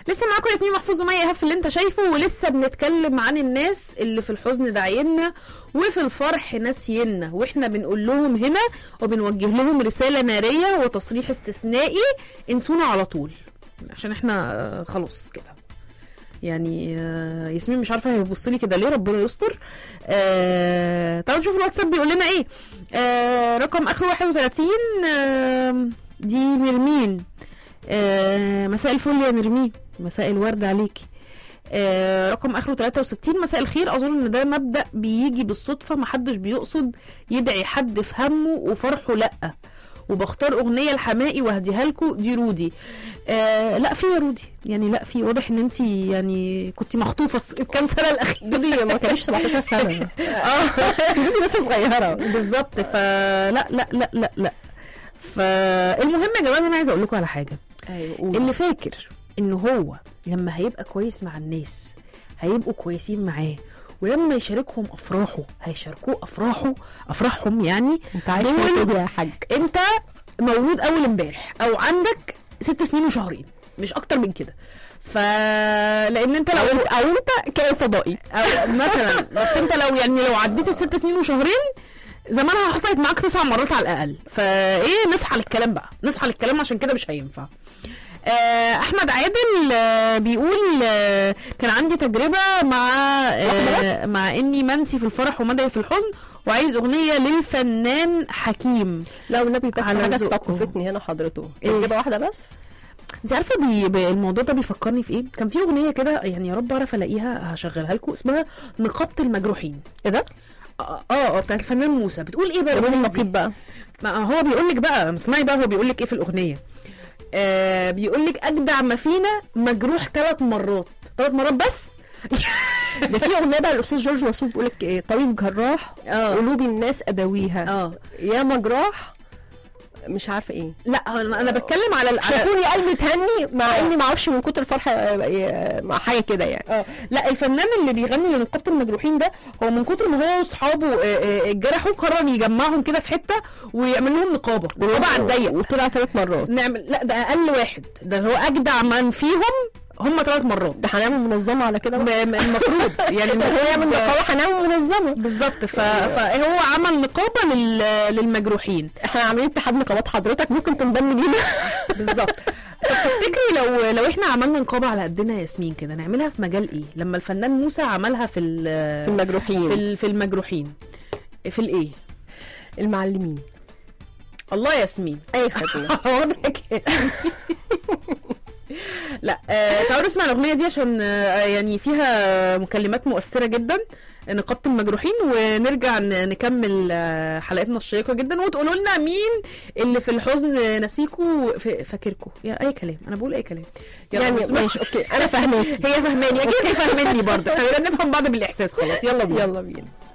لسه معاكم ياسمين محفوظ ومي ايهاب في اللي انت شايفه ولسه بنتكلم عن الناس اللي في الحزن داعينا وفي الفرح ناسينا واحنا بنقول لهم هنا وبنوجه لهم رساله ناريه وتصريح استثنائي انسونا على طول عشان احنا آه، خلاص كده يعني آه، ياسمين مش عارفه هي بتبص لي كده ليه ربنا يستر آه تعالوا نشوف الواتساب بيقول لنا ايه آه رقم اخره 31 آه دي نرمين آه مساء الفل يا نرمين مساء الورد عليكي آه رقم اخره 63 مساء الخير اظن ان ده مبدا بيجي بالصدفه محدش بيقصد يدعي حد في همه وفرحه لا وبختار اغنيه لحمائي واهديها لكم دي رودي آه لا في يا رودي يعني لا في واضح ان انت يعني كنت مخطوفه الس- الكام سنه الاخيره دودي ما كانش 17 سنه اه دودي لسه صغيره بالظبط فلا لا لا لا لا فالمهم يا جماعه انا عايزه اقول لكم على حاجه ايوه اللي فاكر ان هو لما هيبقى كويس مع الناس هيبقوا كويسين معاه ولما يشاركهم افراحه هيشاركوه افراحه افراحهم يعني انت عايش دول- في إيطاليا يا حاج انت مولود اول امبارح او عندك ست سنين وشهرين مش اكتر من كده ف لان انت لو او انت او انت كائن فضائي او مثلا بس انت لو يعني لو عديت الست سنين وشهرين زمانها حصلت معاك تسع مرات على الاقل فايه نصحى للكلام بقى نصحى للكلام عشان كده مش هينفع آه، احمد عادل آه، بيقول آه، كان عندي تجربه مع آه، مع اني منسي في الفرح ومدعي في الحزن وعايز اغنيه للفنان حكيم لا والنبي بس على حاجه ذوقكم. استوقفتني هنا حضرته إيه؟ تجربه واحده بس انت عارفه بي... بي... الموضوع ده بيفكرني في ايه كان في اغنيه كده يعني يا رب اعرف الاقيها هشغلها لكم اسمها نقابه المجروحين ايه ده؟ اه اه آه، بتاعت الفنان موسى بتقول ايه بقى مين الأغنية دي؟ النقيب بقى؟ ما هو بيقول لك بقى اسمعي بقى هو بيقول لك ايه في الاغنيه آه بيقول لك اجدع ما فينا مجروح ثلاث مرات ثلاث مرات بس ده في اغنيه بقى الاستاذ جورج وسوف بيقول لك إيه طبيب جراح اه قلوب الناس اداويها اه يا مجراح مش عارفه ايه لا انا أنا بتكلم على ال- على- شافوني قلبي تهني مع آه. اني ما اعرفش من كتر الفرحه آه، آه، مع حاجه كده يعني اه لا الفنان اللي بيغني لنقابه المجروحين ده هو من كتر ما هو واصحابه آه، آه، اتجرحوا قرر يجمعهم كده في حته ويعمل لهم نقابه نقابه على الضيق وطلع ثلاث مرات نعمل لا ده اقل واحد ده هو اجدع من فيهم هم ثلاث مرات ده هنعمل منظمه على كده م- بقى. م- المفروض يعني هو المفروض يعمل نقابه هنعمل منظمه بالظبط ف... فهو عمل نقابه لل... للمجروحين احنا عاملين اتحاد نقابات حضرتك ممكن تنضم لينا بالظبط طب تفتكري لو لو احنا عملنا نقابه على قدنا يا ياسمين كده نعملها في مجال ايه لما الفنان موسى عملها في ال... في المجروحين في, ال... في المجروحين في الايه المعلمين الله يا ياسمين اي خدمه واضحك يا ياسمين لا آه تعالوا نسمع الاغنيه دي عشان آه يعني فيها مكالمات مؤثره جدا نقابه المجروحين ونرجع ن- نكمل آه حلقتنا الشيقه جدا وتقولوا لنا مين اللي في الحزن نسيكوا ف- فاكركوا يا اي كلام انا بقول اي كلام يلا يعني نسمع. ماشي اوكي انا فاهماكي هي فهماني اكيد هي فهماني برضه احنا بقينا نفهم بعض بالاحساس خلاص يلا بينا يلا بينا